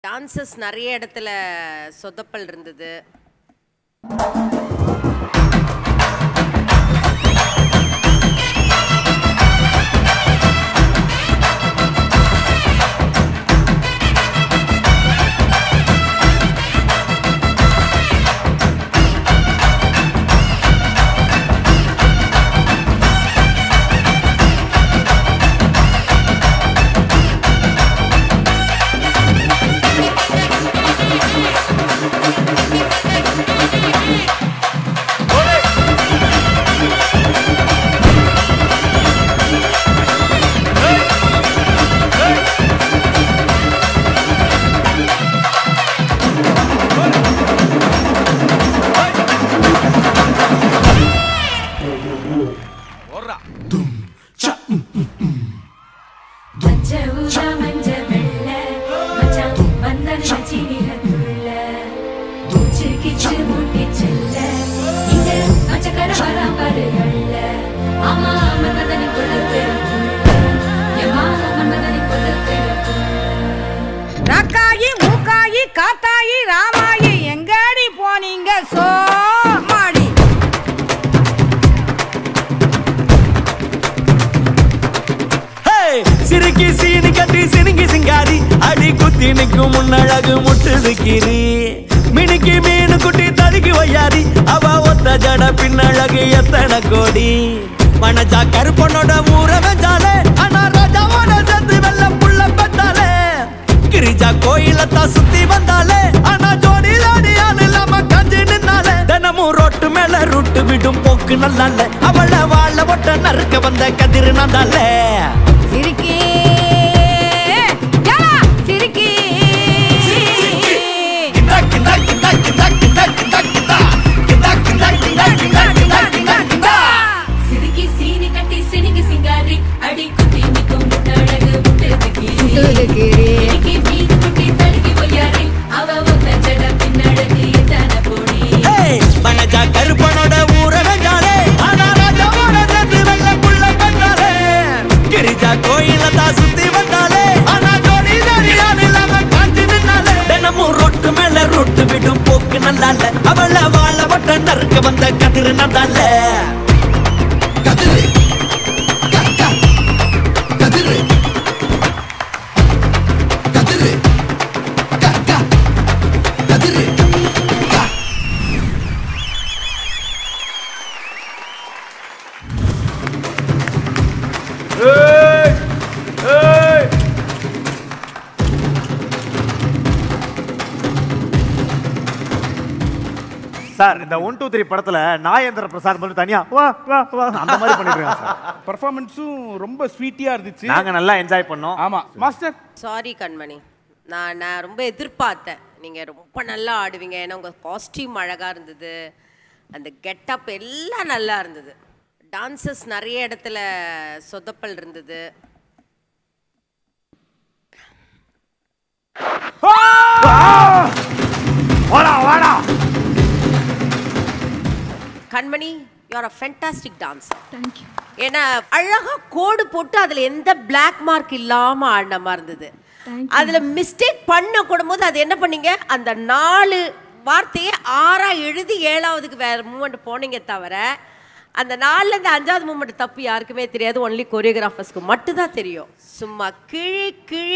Dances நிறைய இடத்துல சொதப்பல் இருந்தது மஞ்ச ஊதா மஞ்ச வெள்ள மச்சான் வந்தன சினிரத்துள்ள மூச்சு கிச்சு மூட்டி செல்ல இங்க மச்சக்கர வராமரு அள்ள ஆமா மன்னதனி கொள்ள பெருக்குள்ள எம்மா மன்னதனி கொள்ள பெருக்குள்ள ராக்காயி மூக்காயி காத்தாயி ராமாயி எங்கடி போனீங்க சோமாடி ஹே! சிறுக்கி சீனி கட்டி சினுங்கி சிங்காரி அடி குத்தி நிற்கும் முன்னழகு முட்டுது கீரி மினுக்கி மீனு குட்டி தடுக்கி வையாரி அவ ஒத்த ஜட பின்னழகு எத்தனை கோடி மனஜா கருப்பனோட ஊர வெஞ்சாலே ஆனா ராஜாவோட சேர்த்து வெள்ள புள்ள பெத்தாலே கிரிஜா கோயிலத்தான் சுத்தி வந்தாலே ஆனா ஜோடி ஜோடியால் இல்லாம கஞ்சி நின்னாலே தினமும் ரோட்டு மேல ரூட்டு விடும் போக்கு நல்லால அவளை வாழ ஒட்ட நறுக்க வந்த கதிர் நந்தாலே சிரிக்கி யாரா சிரிக்கி சிறுக்கி சீனி கட்டி சினிக்கு சிங்காரி அடி குத்தி நிக்கும் முட்டழகு முட்டுது முட்டுது கீரி கீரி. எனக்கு மீது குட்டி தடுக்கி பொய்யாரி அவ ஒத்த ஜட பின்னழகு எத்தனை பொடி ஏய், மனஜா கருப்பனோட ஊர வெஞ்சாலே ஆனா ராஜாவோட சேர்த்து வெள்ள புள்ள பெற்றாலே கிரிஜா கோயில தான் சுத்தி வந்தாலே ஆனா ஜோடி ஜோடியால் இல்லாம காஞ்சி நின்னாலே தினமும் ரொட்டு மேல ரொட்டு விடும் போக்கு நல்லால அவளை வாழ வட்ட நறுக்க வந்த கதிர் நந்தால கதிரு கக்கா கதிரு கதிரு கக்கா கதிரு கா சார் இந்த ஒன் டூ த்ரீ படத்துல நாயேந்திர பிரசாத் மட்டும் தனியா வா வா வா அந்த மாதிரி பண்ணிருக்காங்க சார் பர்ஃபார்மன்ஸும் ரொம்ப ஸ்வீட்டியா இருந்துச்சு நாங்க நல்லா என்ஜாய் பண்ணோம் ஆமா மாஸ்டர் சாரி கண்மணி நான் நான் ரொம்ப எதிர்பார்த்தேன் நீங்கள் ரொம்ப நல்லா ஆடுவீங்க ஏன்னா உங்கள் காஸ்டியூம் அழகாக இருந்தது அந்த கெட்டப் எல்லாம் நல்லா இருந்தது டான்சஸ் நிறைய இடத்துல சொதப்பல் இருந்தது வாடா வாடா கண்மணி யூஆர் அ ஃபென்டாஸ்டிக் டான்ஸர் ஏன்னா அழகா கோடு போட்டு அதுல எந்த பிளாக் மார்க் இல்லாம ஆடின மாதிரி இருந்தது அதுல மிஸ்டேக் பண்ண கூடும்போது அது என்ன பண்ணீங்க அந்த நாலு வார்த்தையை ஆறா எழுதி ஏழாவதுக்கு வேற மூமெண்ட் போனீங்க தவிர அந்த நாலுல இருந்து அஞ்சாவது மூமெண்ட் தப்பு யாருக்குமே தெரியாது ஒன்லி கொரியோகிராஃபர்ஸ்க்கு மட்டும்தான் தெரியும் சும்மா கிழி கிழி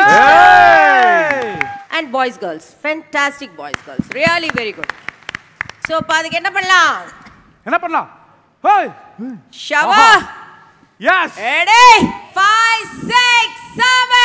and boys girls fantastic boys girls really very good so இப்போ அதுக்கு என்ன பண்ணலாம் என்ன பண்ணலாம் ஹேய் ஷவா yes Ready? Five, six, seven.